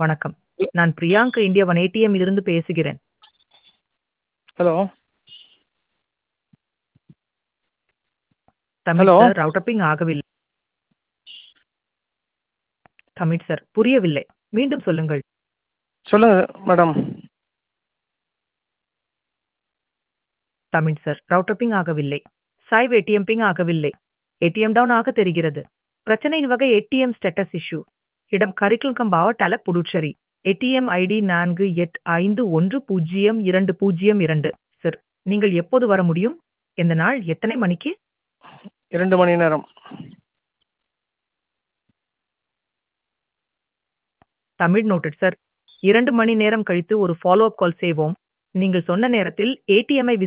வணக்கம். நான் பிரியாங்க் India one ATM இலிருந்து பேசுகிறேன். Hello Tamil hello sir router ping ஆகவில்லை. தமிழ் சார் புரியவில்லை. மீண்டும் சொல்லுங்கள். சொல்லுங்க madam Tamil sir router ping ஆகவில்லை. சாய்வு ஏடிஎம் பிங் ஆகவில்லை. ஏடிஎம் டவுன் ஆக தெரிகிறது. பிரச்சனையின் வகை ஏடிஎம் ஸ்டேட்டஸ் இஷ்யூ. இடம் கரிக்குல்கம் பாவட்டால புதுச்சேரி. ஏடிஎம் ஐடி நான்கு எட் ஐந்து ஒன்று பூஜ்ஜியம் இரண்டு பூஜ்ஜியம் இரண்டு. சார் நீங்கள் எப்போது வர முடியும்? எந்த நாள் எத்தனை மணிக்கு? இரண்டு மணி நேரம் தமிழ் நோட்டட் சார். இரண்டு மணி நேரம் கழித்து ஒரு ஃபாலோ அப் கால் செய்வோம். நீங்கள் சொன்ன நேரத்தில் ஏடிஎம்ஐ